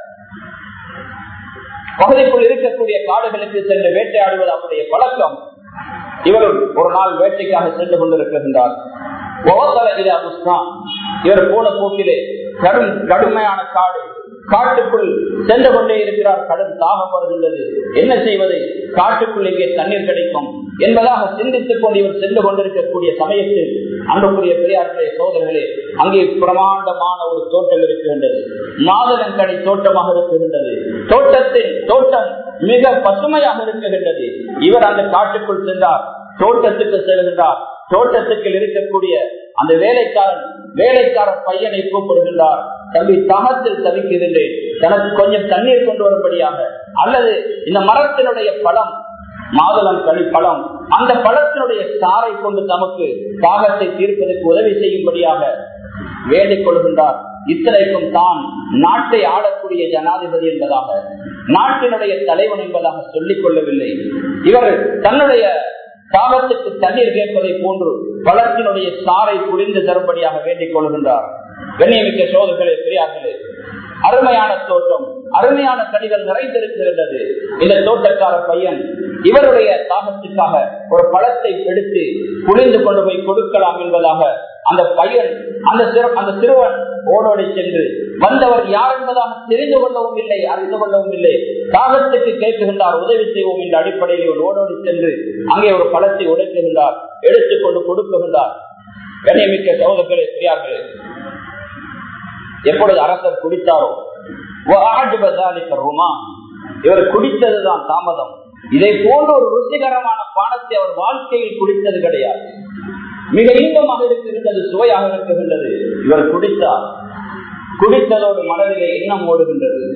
பகுதிக்குள் இருக்கக்கூடிய காடுகளுக்கு சென்று வேட்டையாடுவது அவருடைய பழக்கம் இவர் ஒரு நாள் வேட்டைக்காக சென்று கொண்டிருக்கின்றார் இவர் போன போக்கிலே கடும் கடுமையான காடு காட்டுக்குள் சென்று கொண்டே இருக்கிறார் கடும் தாகம் வருகின்றது என்ன செய்வது காட்டுக்குள் இங்கே தண்ணீர் கிடைக்கும் என்பதாக சிந்தித்துக் கொண்டு இவர் சென்று கொண்டிருக்கக்கூடிய சமயத்தில் அன்புக்குரிய பெரியார்களே சோதர்களே அங்கே பிரமாண்டமான ஒரு தோட்டம் இருக்கின்றது மாதுளங்கடை தோட்டமாக இருக்கின்றது தோட்டத்தில் தோட்டம் மிக பசுமையாக இருக்கின்றது இவர் அந்த காட்டுக்குள் சென்றார் தோட்டத்துக்கு செல்கின்றார் தோட்டத்துக்கு இருக்கக்கூடிய அந்த வேலைக்காரன் வேலைக்கார பையனை கூப்பிடுகின்றார் தம்பி தாகத்தில் தவிக்கின்றேன் தனக்கு கொஞ்சம் தண்ணீர் கொண்டு வரும்படியாக அல்லது இந்த மரத்தினுடைய பழம் மாதுளம் களி பழம் அந்த பழத்தினுடைய சாரை கொண்டு தமக்கு தாகத்தை தீர்ப்பதற்கு உதவி செய்யும்படியாக வேண்டிக் கொள்கின்றார் இத்தனைக்கும் தான் நாட்டை ஆளக்கூடிய ஜனாதிபதி என்பதாக நாட்டினுடைய தலைவன் என்பதாக சொல்லிக் கொள்ளவில்லை இவர் தன்னுடைய தாகத்துக்கு தண்ணீர் கேட்பதை போன்று பழத்தினுடைய சாரை புரிந்து தரும்படியாக வேண்டிக் கொள்கின்றார் கண்ணியமிக்க சோதர்களே பெரியார்களே அருமையான தோட்டம் அருமையான கடிதம் நிறைந்திருக்கின்றது இந்த தோட்டக்கார பையன் இவருடைய தாகத்துக்காக ஒரு பழத்தை எடுத்து புளிந்து கொண்டு போய் கொடுக்கலாம் என்பதாக அந்த பையன் அந்த அந்த சிறுவன் ஓடோடி சென்று வந்தவர் யார் என்பதாக தெரிந்து கொள்ளவும் இல்லை அறிந்து கொள்ளவும் இல்லை தாகத்துக்கு கேட்குகின்றார் உதவி செய்வோம் என்ற அடிப்படையில் இவர் ஓடோடி சென்று அங்கே ஒரு பழத்தை உடைக்குகின்றார் எடுத்துக்கொண்டு கொடுக்குகின்றார் கண்ணியமிக்க சகோதரர்களே பெரியார்களே எப்பொழுது அரசர் குடித்தாரோ இவர் குடித்ததுதான் தாமதம் இதை போன்ற ஒரு ருசிகரமான பானத்தை அவர் வாழ்க்கையில் குடித்தது கிடையாது மிக இன்பமாக இருக்கின்றது சுவையாக இருக்கின்றது இவர் குடித்தார் குடித்ததோடு மனதிலே எண்ணம் ஓடுகின்றது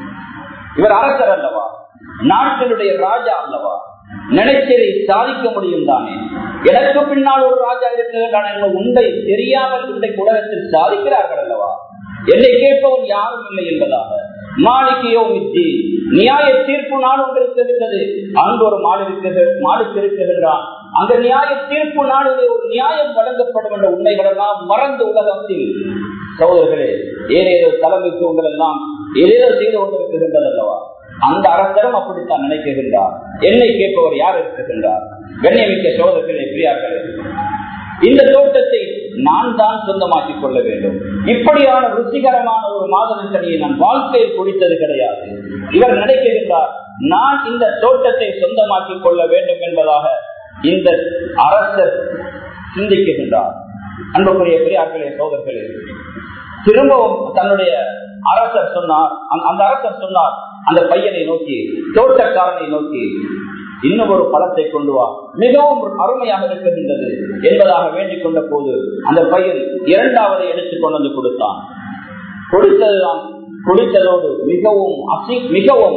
இவர் அரசர் அல்லவா நாட்டினுடைய ராஜா அல்லவா நினைச்சதை சாதிக்க முடியும் தானே எனக்கு பின்னால் ஒரு ராஜா இருக்கிறான் என்ற உண்மை தெரியாமல் இன்றைக்கு உலகத்தில் சாதிக்கிறார்கள் அல்லவா என்னை கேட்பவன் யாரும் இல்லை என்பதாக மாளிகையோ மித்தி நியாய தீர்ப்பு நாள் ஒன்று இருக்கின்றது அங்கு ஒரு மாடு இருக்கிறது மாடுக்கு இருக்குகின்றான் அந்த நியாய தீர்ப்பு நாளிலே ஒரு நியாயம் வழங்கப்படும் என்ற உண்மைகள் எல்லாம் மறந்த உலகத்தில் சகோதரர்களே ஏதேதோ தலைமைத்துவங்கள் எல்லாம் ஏதேதோ செய்து கொண்டிருக்கின்றது அல்லவா அந்த அரசரும் அப்படித்தான் நினைக்கின்றார் என்னை கேட்பவர் யார் இருக்குகின்றார் கண்ணியமிக்க சோதர்களே பிரியார்களே இந்த தோட்டத்தை நான் தான் சொந்தமாக்கிக் கொள்ள வேண்டும் இப்படியான ருசிகரமான ஒரு மாதனக்கடியை நான் வாழ்க்கையில் குடித்தது கிடையாது இவர் நினைக்கின்றார் நான் இந்த தோட்டத்தை சொந்தமாக்கிக் கொள்ள வேண்டும் என்பதாக இந்த அரசர் சிந்திக்கின்றார் அன்புக்குரிய பெரியார்களே சோதர்களே திரும்பவும் தன்னுடைய அரசர் சொன்னார் அந்த அரசர் சொன்னார் அந்த பையனை நோக்கி தோட்டக்காரனை நோக்கி இன்னும் ஒரு பழத்தை கொண்டு வா மிகவும் அருமையாக இருக்கின்றது என்பதாக வேண்டிக் கொண்ட போது அந்த பையன் இரண்டாவதை எடுத்துக் கொண்டு வந்து கொடுத்தான் கொடுத்ததுதான் குடித்ததோடு மிகவும் அசி மிகவும்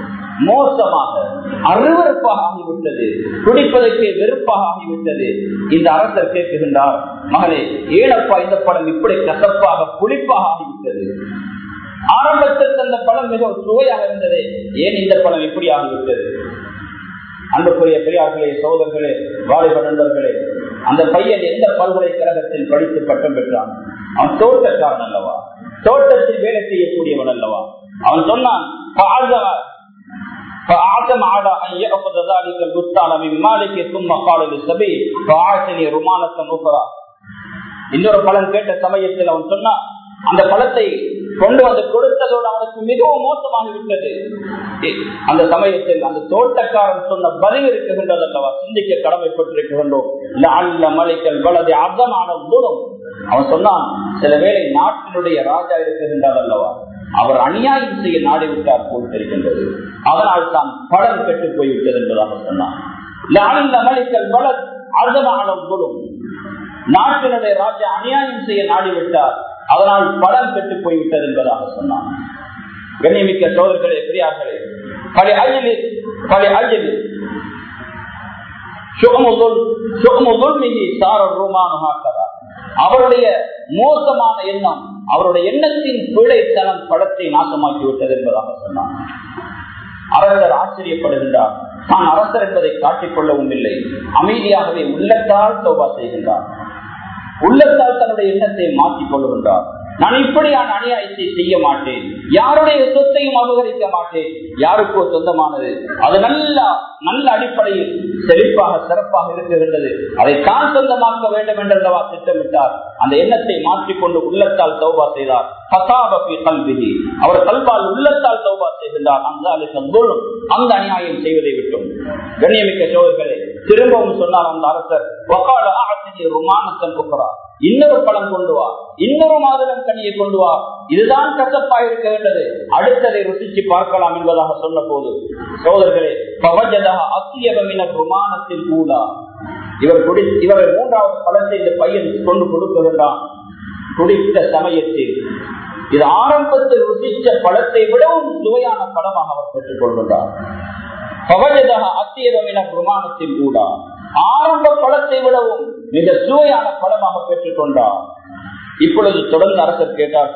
மோசமாக அருவறுப்பாக ஆகிவிட்டது குடிப்பதற்கு வெறுப்பாக ஆகிவிட்டது இந்த அரசர் கேட்குகின்றார் மகளே ஏனப்பா இந்த படம் இப்படி கசப்பாக புளிப்பாக ஆகிவிட்டது ஆரம்பத்தில் அந்த படம் மிகவும் சுவையாக இருந்தது ஏன் இந்த படம் இப்படி ஆகிவிட்டது அன்புக்குரிய பெரியார்களே சோதர்களே வாலிப நண்பர்களே அந்த பையன் எந்த பல்கலைக்கழகத்தில் படித்து பட்டம் பெற்றான் அவன் தோட்டக்காரன் அல்லவா தோட்டத்தில் வேலை செய்யக்கூடியவன் அல்லவா அவன் சொன்னான் فعزم على ان ياخذ ذلك البستان من مالك ثم قال للسبي فاعطني رمانه اخرى இன்னொரு பலன் கேட்ட சமயத்தில் அவன் சொன்னான் அந்த பழத்தை கொண்டு வந்து கொடுத்ததோடு அவனுக்கு மிகவும் மோசமாகி விட்டது அந்த சமயத்தில் அந்த தோட்டக்காரன் சொன்ன பதில் இருக்குகின்றது அல்லவா சிந்திக்க கடமைப்பட்டிருக்கின்றோம் அல்ல மலைக்கல் வலது அர்த்தமான தூரம் அவன் சொன்னான் சில வேளை நாட்டினுடைய ராஜா இருக்குகின்றார் அல்லவா அவர் அநியாயம் செய்ய நாடிவிட்டார் போல் தெரிகின்றது அதனால் தான் படம் கெட்டு போய்விட்டது என்பதாக சொன்னான் மலைக்கல் வலது அர்த்தமான தூரம் நாட்டினுடைய ராஜா அநியாயம் செய்ய நாடிவிட்டார் அதனால் படம் கெட்டு போய்விட்டது என்பதாக சொன்னான் கண்ணியமிக்க சோதர்களே பெரியார்களே பழைய அஜில் பழைய அஜில் அவருடைய மோசமான எண்ணம் அவருடைய எண்ணத்தின் பிழைத்தனம் படத்தை நாசமாக்கி விட்டது என்பதாக சொன்னான் அரசர் ஆச்சரியப்படுகின்றார் தான் அரசர் என்பதை காட்டிக் கொள்ளவும் இல்லை அமைதியாகவே உள்ளத்தால் சோபா செய்கின்றார் உள்ளத்தால் தன்னுடைய எண்ணத்தை மாற்றிக் கொள்ளுகின்றார் நான் இப்படியான அநியாயத்தை செய்ய மாட்டேன் யாருடைய சொத்தையும் அபகரிக்க மாட்டேன் யாருக்கோ சொந்தமானது அது நல்ல நல்ல அடிப்படையில் செழிப்பாக சிறப்பாக இருக்குகின்றது அதை தான் சொந்தமாக்க வேண்டும் என்றல்லவா திட்டமிட்டார் அந்த எண்ணத்தை மாற்றிக்கொண்டு உள்ளத்தால் சௌபா செய்தார் கல்விகி அவர் கல்வால் உள்ளத்தால் சௌபா செய்கின்றார் அந்த அந்த அநியாயம் செய்வதை விட்டும் கண்ணியமிக்க சோழர்களே திரும்பவும் சொன்னார் அந்த அரசர் ருமானத்தன் புக்கிறார் இன்னொரு பழம் கொண்டு வா இன்னொரு மாதுளம் கனியை கொண்டு வா இதுதான் கசப்பா இருக்க வேண்டது அடுத்ததை ருசிச்சு பார்க்கலாம் என்பதாக சொன்ன போது சோதர்களே ருமானத்தில் கூடா இவர் குடி இவர் மூன்றாவது பழத்தை இந்த பையன் கொண்டு கொடுக்கின்றான் குடித்த சமயத்தில் இது ஆரம்பத்தில் ருசிச்ச பழத்தை விடவும் சுவையான பழமாக அவர் பெற்றுக் கொள்கின்றார் பிரமாணத்தின் கூட ஆரம்ப பழத்தை விடவும் மிக சுவையான பழமாக பெற்றுக் கொண்டார் இப்பொழுது தொடர்ந்து அரசர் கேட்டார்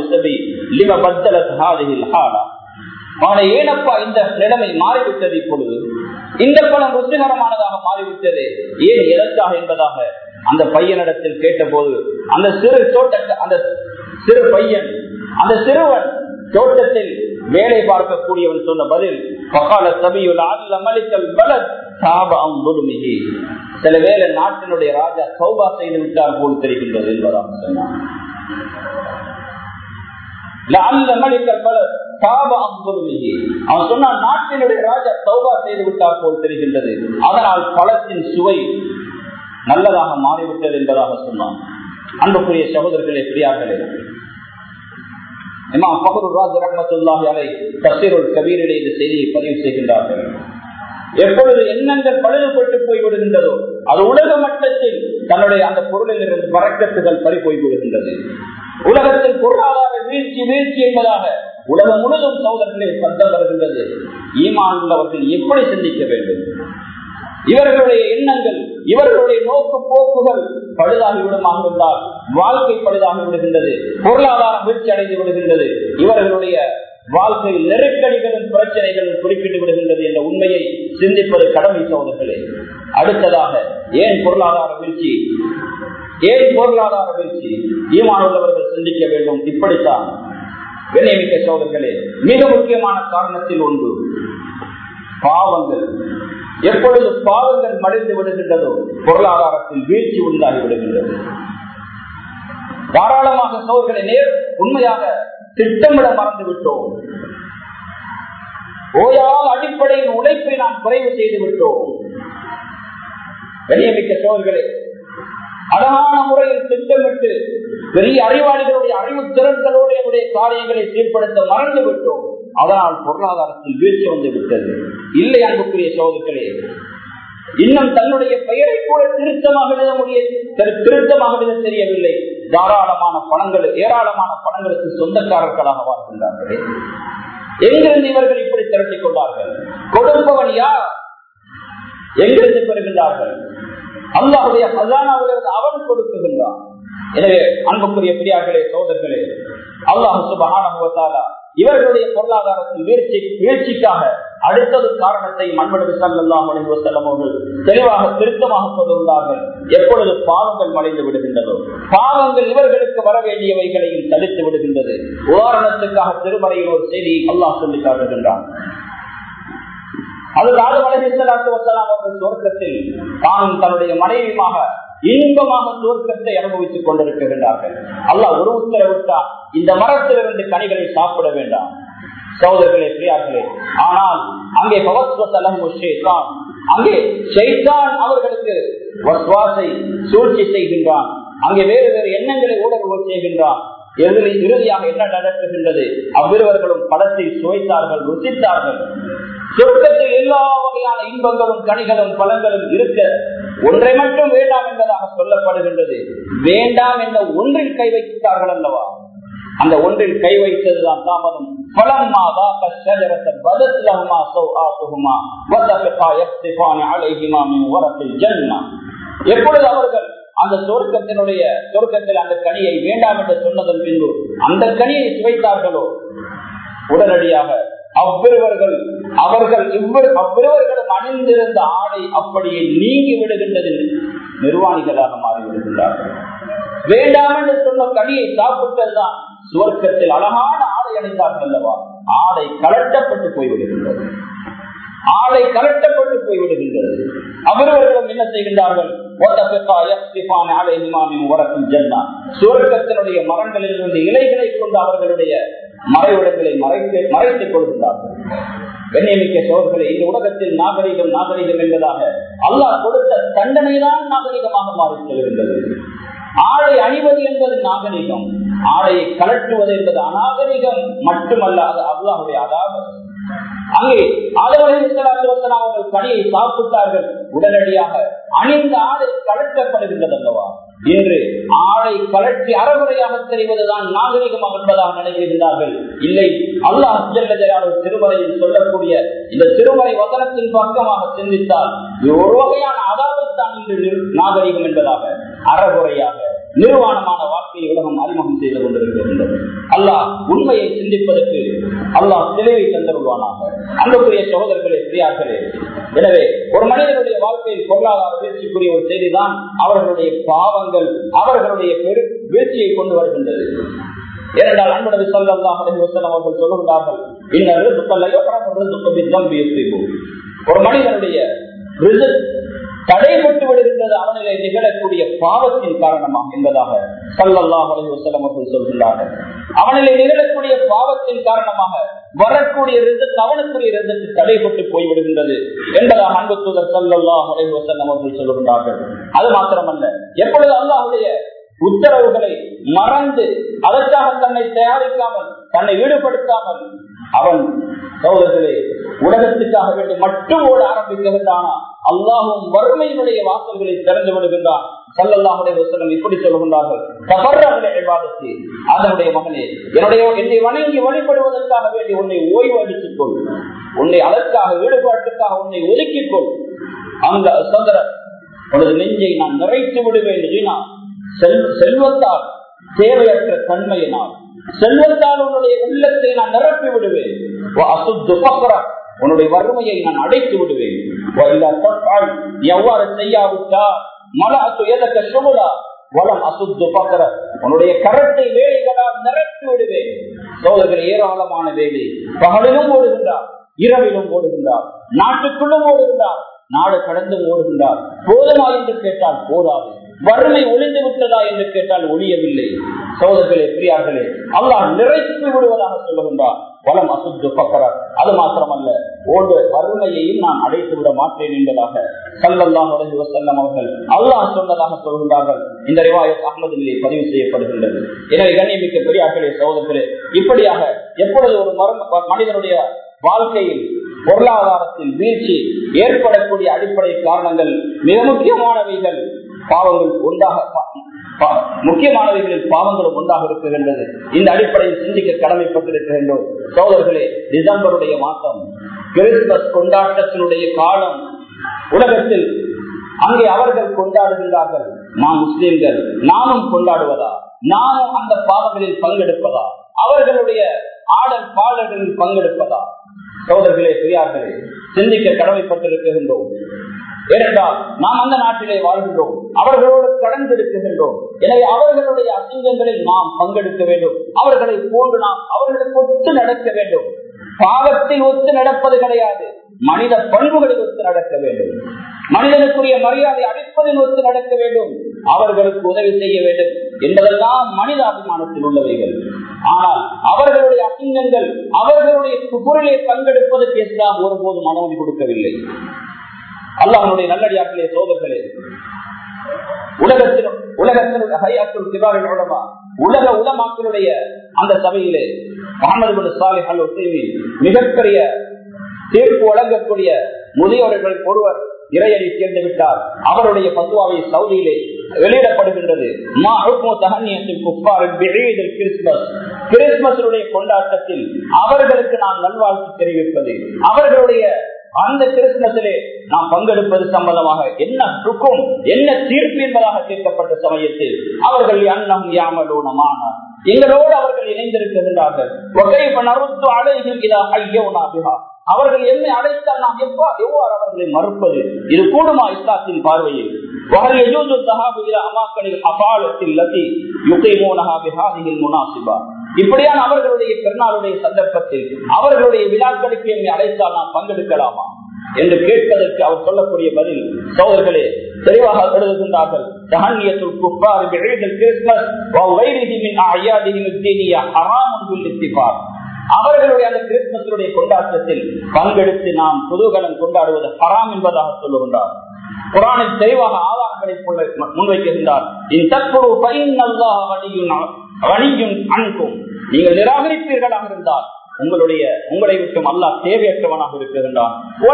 ஏனப்பா இந்த நிலைமை மாறிவிட்டது இப்பொழுது இந்த பழம் ருச்சிகரமானதாக மாறிவிட்டது ஏன் எதற்காக என்பதாக அந்த பையனிடத்தில் கேட்டபோது அந்த சிறு தோட்ட அந்த சிறு பையன் அந்த சிறுவன் தோட்டத்தில் வேலை பார்க்கக்கூடியவன் சொன்ன பதில் பகால சபையுள் அமளித்தல் பலத் சில வேலை நாட்டினுடைய ராஜா சௌபா செய்து விட்டார் போல் தெரிகின்றது என்பதாக சொன்னார் அவன் சொன்னான் நாட்டினுடைய ராஜா சௌபா செய்து விட்டார் போல் தெரிகின்றது அதனால் பழத்தின் சுவை நல்லதாக மாறிவிட்டது என்பதாக சொன்னான் அன்புக்குரிய சகோதரர்களே பிரியார்களே இமாம் பகரு ராஜ் ரஹமத்துல்லாஹி அலை தசீருல் கபீரிலே இந்த செய்தியை பதிவு செய்கின்றார்கள் எப்பொழுது எண்ணங்கள் பழுதுபட்டு போய்விடுகின்றதோ அது உலக மட்டத்தில் தன்னுடைய அந்த பொருளில் இருந்து பறக்கத்துகள் பறி போய்விடுகின்றது உலகத்தில் பொருளாதார வீழ்ச்சி வீழ்ச்சி என்பதாக உலகம் முழுதும் சோதர்களே சத்தம் வருகின்றது ஈமான் உள்ளவர்கள் எப்படி சிந்திக்க வேண்டும் இவர்களுடைய எண்ணங்கள் இவர்களுடைய நோக்கு போக்குகள் பழுதாகி விடுமாக இருந்தால் வாழ்க்கை பழுதாகி விடுகின்றது பொருளாதாரம் வீழ்ச்சி அடைந்து விடுகின்றது இவர்களுடைய வாழ்க்கையில் நெருக்கடிகளும் பிரச்சனைகளும் குறிப்பிட்டு விடுகின்றது என்ற உண்மையை சிந்திப்பது கடமை சோதர்களே அடுத்ததாக ஏன் பொருளாதார வீழ்ச்சி ஏன் பொருளாதார வீழ்ச்சி ஈமானுள்ளவர்கள் சிந்திக்க வேண்டும் இப்படித்தான் வினைமிக்க சோதர்களே மிக முக்கியமான காரணத்தில் ஒன்று பாவங்கள் எப்பொழுது பாவங்கள் மடிந்து விடுகின்றதோ பொருளாதாரத்தில் வீழ்ச்சி உண்டாகி விடுகின்றது தாராளமாக சோர்களை நேர் உண்மையாக திட்டமிட மறந்து விட்டோம் ஓயாத அடிப்படையில் உழைப்பை நாம் குறைவு செய்து விட்டோம் வெளியமிக்க சோழர்களே அழகான முறையில் திட்டமிட்டு பெரிய அறிவாளிகளுடைய அறிவு திறன்களோடு என்னுடைய காரியங்களை சீர்படுத்த மறந்து விட்டோம் அதனால் பொருளாதாரத்தில் வீழ்ச்சி வந்து விட்டது இல்லை அன்புக்குரிய சோதர்களே இன்னும் தன்னுடைய பெயரை கூட திருத்தமாக எழுத முடிய திருத்தமாக எழுத தெரியவில்லை தாராளமான பணங்கள் ஏராளமான பணங்களுக்கு சொந்தக்காரர்களாக வாழ்கின்றார்களே எங்கிருந்து இவர்கள் இப்படி திரட்டிக் கொண்டார்கள் கொடுப்பவன் யார் எங்கிருந்து பெறுகின்றார்கள் அல்லாவுடைய ஹசானாவிலிருந்து அவன் கொடுக்குகின்றான் எனவே அன்புக்குரிய பிரியார்களே சோதர்களே அல்லாஹு சுபகான இவர்களுடைய பொருளாதாரத்தில் வீழ்ச்சி வீழ்ச்சிக்காக அடுத்தது காரணத்தை மண்மடு சல்லாம் அவர்கள் தெளிவாக திருத்தமாக கொண்டுள்ளார்கள் எப்பொழுது பாவங்கள் மறைந்து விடுகின்றதோ பாவங்கள் இவர்களுக்கு வர வேண்டியவைகளையும் தடுத்து விடுகின்றது உதாரணத்துக்காக திருமறையில் ஒரு செய்தியை அல்லாஹ் சொல்லி காட்டுகின்றான் அது ராஜ வலைசலாத்து வசலாம் அவர்கள் சுவர்க்கத்தில் தானும் தன்னுடைய மனைவியுமாக இன்பமாக சுவர்க்கத்தை அனுபவித்துக் கொண்டிருக்கின்றார்கள் அல்லாஹ் ஒரு உத்தரவிட்டால் இந்த மரத்திலிருந்து கனிகளை சாப்பிட வேண்டாம் சகோதரர்களே பிரியார்களே ஆனால் அங்கே பவத்வசலம் அங்கே செய்தான் அவர்களுக்கு வஸ்வாசை சூழ்ச்சி செய்கின்றான் அங்கே வேறு வேறு எண்ணங்களை ஊடகம் செய்கின்றான் இறுதியாக என்ன நடக்குகின்றது அவ்விருவர்களும் படத்தை சுவைத்தார்கள் ருசித்தார்கள் சொர்க்கத்தில் எல்லா வகையான இன்பங்களும் கனிகளும் பழங்களும் இருக்க ஒன்றை மட்டும் வேண்டாம் என்பதாக சொல்லப்படுகின்றது வேண்டாம் என்ற ஒன்றில் கை வைத்தார்கள் அல்லவா அந்த ஒன்றில் கை வைத்ததுதான் தாமதம் فلما ذاق الشجرة بدت لهما سوآتهما وطفقا يخصفان عليهما من ورق الجنة எப்பொழுது அவர்கள் அந்த சொர்க்கத்தினுடைய சொர்க்கத்தில் அந்த கனியை வேண்டாம் என்று சொன்னதன் பின்பு அந்த கனியை சுவைத்தார்களோ உடனடியாக அவ்விருவர்கள் அவர்கள் இவ்விரு அவ்விருவர்களும் அணிந்திருந்த ஆடை அப்படியே நீங்கி விடுகின்றது நிர்வாணிகளாக மாறிவிடுகின்றார்கள் வேண்டாம் என்று சொன்ன கனியை சாப்பிட்டதுதான் சுவர்க்கத்தில் அழகான ஆடை அணிந்தார்கள் அல்லவா ஆடை கலட்டப்பட்டு போய்விடுகின்றது ஆடை கலட்டப்பட்டு போய்விடுகின்றது அவரவர்களும் என்ன செய்கின்றார்கள் சுவர்க்கத்தினுடைய மரங்களில் இருந்து இலைகளை கொண்டு அவர்களுடைய மறைவிடங்களை மறைத்து மறைத்துக் கொள்கின்றார்கள் கண்ணியமிக்க சோழர்களை இந்த உலகத்தில் நாகரிகம் நாகரிகம் என்பதாக அல்லாஹ் கொடுத்த தண்டனை தான் நாகரிகமாக மாறி செல்கின்றது ஆடை அணிவது என்பது நாகரிகம் ஆடையை கலட்டுவது என்பது அநாகரிகம் மட்டுமல்லாத அல்லாஹுடைய அதாவது அங்கே ஆதவர்கள் அவர்கள் பணியை சாப்பிட்டார்கள் உடனடியாக அணிந்த ஆடை கலட்டப்படுகின்றது அல்லவா இன்று ஆடை கலட்டி அறகுறையாக தெரிவதுதான் நாகரிகம் என்பதாக நினைக்கின்றார்கள் இல்லை அல்லாஹ் திருமறையில் சொல்லக்கூடிய இந்த திருமறை வசனத்தின் பக்கமாக சிந்தித்தால் ஒரு வகையான அதாவத்தான் இன்று நாகரிகம் என்பதாக அறகுறையாக நிர்வாணமான வாழ்க்கையை உலகம் அறிமுகம் செய்து கொண்டிருக்கின்றது அல்லாஹ் உண்மையை சிந்திப்பதற்கு அல்லாஹ் தெளிவை தந்தருவானாக அன்புக்குரிய சகோதரர்களே பிரியார்களே எனவே ஒரு மனிதனுடைய வாழ்க்கையில் பொருளாதார வீழ்ச்சிக்குரிய ஒரு செய்திதான் அவர்களுடைய பாவங்கள் அவர்களுடைய பெரு வீழ்ச்சியை கொண்டு வருகின்றது ஏனென்றால் அன்புடைய சொல்லலாம் அவர்கள் சொல்லுகிறார்கள் ஒரு மனிதனுடைய தடைபட்டு விடுகின்றது அவனிலே நிகழக்கூடிய பாவத்தின் காரணமாக என்பதாக சல்லல்லாஹ் அலைவசலம் அவர்கள் சொல்கிறார்கள் அவனிலே நிகழக்கூடிய பாவத்தின் காரணமாக வரக்கூடிய ரிசல்ட் அவனுக்குரிய ரிசல்ட் தடைபட்டு போய்விடுகின்றது என்பதாக அன்பு தூதர் சல்லல்லாஹ் அலைவசலம் அவர்கள் சொல்லுகின்றார்கள் அது மாத்திரமல்ல எப்பொழுது அல்லாஹுடைய உத்தரவுகளை மறந்து அதற்காக தன்னை தயாரிக்காமல் தன்னை ஈடுபடுத்தாமல் அவன் சோதர்களே உலகத்துக்காக வேண்டி மட்டும் ஓட ஆரம்பிக்கின்றானா அல்லாஹும் வறுமையினுடைய வாசல்களை திறந்து விடுகின்றான் சல்லல்லாஹுடைய வசனம் இப்படி சொல்லுகின்றார்கள் தவறாக அதனுடைய மகனே என்னுடைய என்னை வணங்கி வழிபடுவதற்காக வேண்டி உன்னை ஓய்வு அடித்துக் கொள் உன்னை அதற்காக ஈடுபாட்டுக்காக உன்னை ஒதுக்கிக் கொள் அந்த சந்திர உனது நெஞ்சை நான் நிறைத்து விடுவேன் செல்வத்தால் தேவையற்ற தன்மையினால் செல்வத்தால் உன்னுடைய உள்ளத்தை நான் நிரப்பி விடுவேன் உன்னுடைய வறுமையை நான் அடைத்து விடுவேன் எவ்வாறு செய்யாவிட்டால் மல அத்து சுமுலா வளம் அசுத்து பக்கர உன்னுடைய கரத்தை வேலைகளால் நிரப்பி விடுவேன் சோதர்கள் ஏராளமான வேலை பகலிலும் ஓடுகின்றார் இரவிலும் ஓடுகின்றார் நாட்டுக்குள்ளும் ஓடுகின்றார் நாடு கடந்து ஓடுகின்றார் போதுமா என்று கேட்டால் போதாது வறுமை ஒளிந்து விட்டதா என்று கேட்டால் ஒழியவில்லை சோதர்களே பிரியார்களே அல்லாஹ் நிறைத்து விடுவதாக சொல்லுகின்றார் வளம் அசுத்து பக்கரா அது மாத்திரமல்ல ஓடு வறுமையையும் நான் அடைத்து விட மாட்டேன் என்பதாக சல்லல்லாஹ் வசல்லம் அவர்கள் அல்லாஹ் சொன்னதாக சொல்கின்றார்கள் இந்த ரிவாயத் அகமதிலே பதிவு செய்யப்படுகின்றது எனவே கண்ணியமிக்க பெரியார்களே சோதர்களே இப்படியாக எப்பொழுது ஒரு மனிதனுடைய வாழ்க்கையில் பொருளாதாரத்தில் வீழ்ச்சி ஏற்படக்கூடிய அடிப்படை காரணங்கள் மிக முக்கியமானவைகள் பாவங்கள் ஒன்றாக முக்கியமானவைகளில் பாவங்களும் ஒன்றாக இருக்குகின்றது இந்த அடிப்படையில் சிந்திக்க கடமைப்பட்டிருக்கின்றோம் சோதர்களே டிசம்பருடைய மாதம் கிறிஸ்துமஸ் கொண்டாட்டத்தினுடைய காலம் உலகத்தில் அங்கே அவர்கள் கொண்டாடுகின்றார்கள் நாம் முஸ்லிம்கள் நானும் கொண்டாடுவதா நானும் அந்த பாவங்களில் பங்கெடுப்பதா அவர்களுடைய ஆடல் பாடல்களில் பங்கெடுப்பதா சோதர்களே பெரியார்களே சிந்திக்க கடமைப்பட்டிருக்கின்றோம் ஏனென்றால் நாம் அந்த நாட்டிலே வாழ்கின்றோம் அவர்களோடு கடந்து இருக்கின்றோம் எனவே அவர்களுடைய அசிங்கங்களில் நாம் பங்கெடுக்க வேண்டும் அவர்களை போன்று நாம் அவர்களுக்கு ஒத்து நடக்க வேண்டும் பாவத்தில் ஒத்து நடப்பது கிடையாது மனித பண்புகளில் ஒத்து நடக்க வேண்டும் மனிதனுக்குரிய மரியாதை அளிப்பதில் ஒத்து நடக்க வேண்டும் அவர்களுக்கு உதவி செய்ய வேண்டும் என்பதெல்லாம் மனித அபிமானத்தில் உள்ளவைகள் ஆனால் அவர்களுடைய அசிங்கங்கள் அவர்களுடைய பொருளை பங்கெடுப்பதற்கு இஸ்லாம் ஒருபோதும் அனுமதி கொடுக்கவில்லை அல்லாஹனுடைய நல்லடியாக்களே சோதர்களே உலகத்தில் உலகத்தில் உலமா உலக உலமாக்களுடைய அந்த சபையிலே முகமது சாலி அல் மிகப்பெரிய தீர்ப்பு வழங்கக்கூடிய முதியோர்கள் ஒருவர் இறையடி சேர்ந்து விட்டார் அவருடைய பத்துவாவை சவுதியிலே வெளியிடப்படுகின்றது கிறிஸ்துமஸ் கிறிஸ்துமஸுடைய கொண்டாட்டத்தில் அவர்களுக்கு நான் நல்வாழ்த்து தெரிவிப்பது அவர்களுடைய அந்த கிறிஸ்துமஸிலே நாம் பங்கெடுப்பது சம்பந்தமாக என்ன துக்கும் என்ன தீர்ப்பு என்பதாக கேட்கப்பட்ட சமயத்தில் அவர்கள் அன்னம் யாமலூனமான எங்களோடு அவர்கள் இணைந்திருக்கின்றார்கள் அவர்கள் என்னை அடைத்தால் நாம் எவ்வாறு எவ்வாறு அவர்களை மறுப்பது இது கூடுமா இஸ்லாத்தின் பார்வையில் இப்படியான அவர்களுடைய பெருநாளுடைய சந்தர்ப்பத்தில் அவர்களுடைய விழாக்களுக்கு என்னை அழைத்தால் நாம் பங்கெடுக்கலாமா என்று கேட்பதற்கு அவர் சொல்லக்கூடிய பதில் சோதர்களே தெளிவாக எழுதுகின்றார்கள் அவர்களுடைய அந்த கிறிஸ்துமஸுடைய கொண்டாட்டத்தில் பங்கெடுத்து நாம் குதூகலம் கொண்டாடுவது ஹராம் என்பதாக சொல்லுகின்றார் குரானில் தெளிவாக ஆதாரங்களை முன்வைக்கின்றார் அனுக்கும் நீங்கள் நிராகரிப்பீர்களாக இருந்தால் உங்களுடைய உங்களை விட்டும் அல்லாஹ் தேவையற்றவனாக இருக்கின்றான்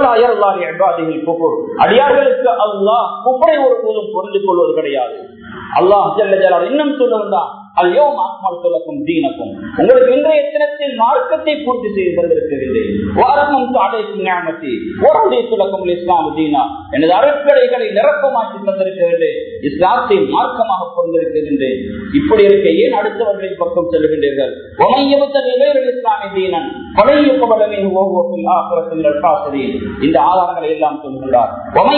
அடியார்களுக்கு அல்லாஹ் குப்பரை ஒரு போதும் புரிந்து கொள்வது கிடையாது அல்லாஹ் இன்னும் சொல்லுவதுதான் ஐயோ மாத்மால் சொல்லக்கும் தீனக்கும் உங்களுக்கு இன்றைய தினத்தில் மார்க்கத்தை பூர்த்தி செய்து தந்திருக்கிறேன் வாரமும் அடைக்கும் ஞானத்தை ஓரடைய துலக்கும் இஸ்லாம் தீனா எனது அருட்கடைகளை நிரப்பமாக்கி தந்திருக்கிறேன் இஸ்லாத்தை மார்க்கமாக கொண்டிருக்கின்றேன் இப்படி இருக்க ஏன் அடுத்தவர்களின் பக்கம் செல்கின்றீர்கள் இஸ்லாமிய தீனன் பழையப்படலின் ஓகுவத்தில் ஆசிரத்தின் காசரில் இந்த ஆதாரங்களை எல்லாம் சொல்கின்றார்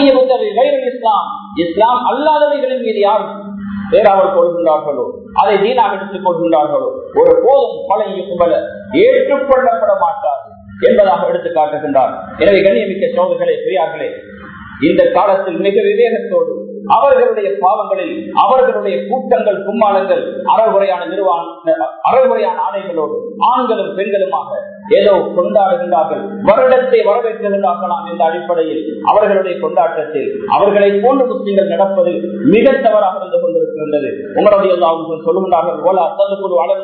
இஸ்லாம் இஸ்லாம் அல்லாதவைகளின் மீது யார் பேராவல் கொள்கின்றார்களோ அதை தீனாக எடுத்துக் கொள்கின்றார்களோ ஒரு போதும் பழைய கும்பல ஏற்றுக்கொள்ளப்பட மாட்டார் என்பதாக எடுத்து காட்டுகின்றார் எனவே கண்ணியமிக்க சோதர்களே பெரியார்களே இந்த காலத்தில் மிக விவேகத்தோடு அவர்களுடைய பாவங்களில் அவர்களுடைய கூட்டங்கள் கும்மாளங்கள் அறகுறையான நிர்வாக அறகுறையான ஆணைகளோடு ஆண்களும் பெண்களுமாக ஏதோ கொண்டாடுகின்றார்கள் வருடத்தை வரவேற்கின்றார்களாம் என்ற அடிப்படையில் அவர்களுடைய கொண்டாட்டத்தில் அவர்களை போன்று முஸ்லிம்கள் நடப்பது மிக தவறாக இருந்து கொண்டிருக்கின்றது உங்களுடைய சொல்லுகின்றார்கள் ஓலா ததுக்குழு அலர்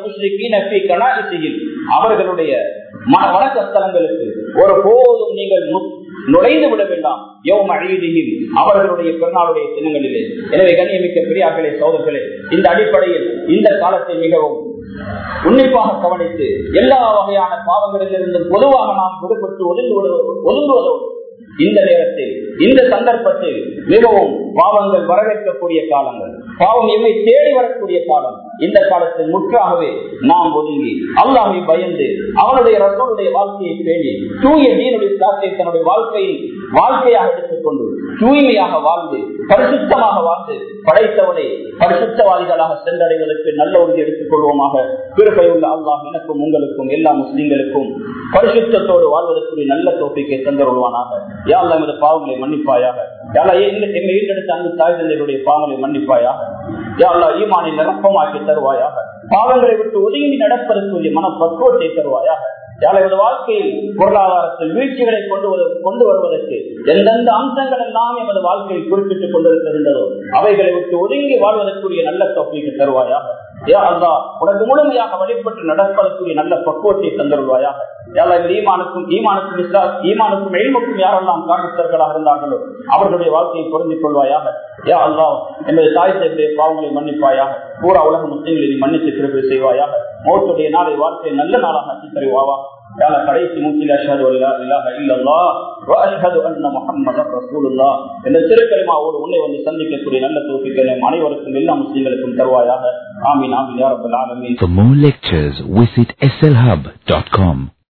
முஸ்லிம் அவர்களுடைய வணக்க ஸ்தலங்களுக்கு ஒரு போதும் நீங்கள் நுழைந்து விட வேண்டாம் யோம் அழியதியில் அவர்களுடைய பிறநாளுடைய தினங்களிலே எனவே கண்ணியமிக்க பெரியார்களே சோதர்களே இந்த அடிப்படையில் இந்த காலத்தை மிகவும் உன்னிப்பாக கவனித்து எல்லா வகையான பாவங்களிலிருந்து பொதுவாக நாம் விடுபட்டு ஒதுங்குவது ஒதுங்குவதோடு இந்த நேரத்தில் இந்த சந்தர்ப்பத்தில் மிகவும் பாவங்கள் வரவேற்கக்கூடிய காலங்கள் பாவம் எம்மை தேடி வரக்கூடிய காலம் இந்த காலத்தில் முற்றாகவே நாம் ஒதுங்கி அல்லாமை பயந்து அவனுடைய ரசனுடைய வாழ்க்கையை பேணி தூய தீனுடைய சாத்தை தன்னுடைய வாழ்க்கையை வாழ்க்கையாக எடுத்துக்கொண்டு தூய்மையாக வாழ்ந்து பரிசுத்தமாக வாழ்ந்து படைத்தவனை பரிசுத்தவாதிகளாக சென்றடைவதற்கு நல்ல உறுதி எடுத்துக் கொள்வோமாக கிருப்பை உள்ள அல்லாஹ் எனக்கும் உங்களுக்கும் எல்லா முஸ்லிம்களுக்கும் பரிசுத்தத்தோடு வாழ்வதற்குரிய நல்ல தோப்பிக்கை தந்தருள்வானாக யாழ்லா எமது பாவங்களை மன்னிப்பாயாக யாழா எங்களை ஈட்டெடுத்த அந்த தாய் தந்தைகளுடைய பாவங்களை மன்னிப்பாயாக யாழ்லா ஈமானை நிரப்பமாக்கி தருவாயாக பாவங்களை விட்டு ஒதுங்கி நடப்பதற்குரிய மன பக்குவத்தை தருவாயாக யாழ் வாழ்க்கையில் பொருளாதாரத்தில் வீழ்ச்சிகளை கொண்டு கொண்டு வருவதற்கு எந்தெந்த அம்சங்கள் எல்லாம் எமது வாழ்க்கையில் குறிப்பிட்டுக் கொண்டிருக்கின்றதோ அவைகளை விட்டு ஒதுங்கி வாழ்வதற்குரிய நல்ல தொகைக்கு தருவாயாக யா அல்லா உனக்கு முழுமையாக வழிபட்டு நடப்பதற்குரிய நல்ல பக்குவத்தை தந்தருவாயாக ஈமானுக்கும் ஈமானுக்கும் இஸ்லா ஈமானுக்கும் எழிமுக்கும் யாரெல்லாம் காரணத்தர்களாக இருந்தார்களோ அவர்களுடைய வாழ்க்கையை பொருந்திக் கொள்வாயாக யா அல்லா என்பது தாய் தந்தைய பாவங்களை மன்னிப்பாயாக பூரா உலக முஸ்லீம்களை மன்னித்து கிருப்பை செய்வாயாக மோட்டுடைய நாளை வாழ்க்கையை நல்ல நாளாக ஆக்கி தருவாவா قال கடைசி மூச்சில் அஷ்ஹது அல்லா இலாஹ இல்லல்லாஹ் வ அஷ்ஹது அன்ன முஹம்மதர் ரசூலுல்லாஹ் இந்த திருக்கலிமாவோடு உன்னை வந்து சந்திக்கக்கூடிய நல்ல தோப்பிகளை அனைவருக்கும் எல்லா முஸ்லிம்களுக்கும் தருவாயாக ஆமீன் ஆமீன் யா ரப்பல் ஆலமீன் For more lectures, visit slhub.com.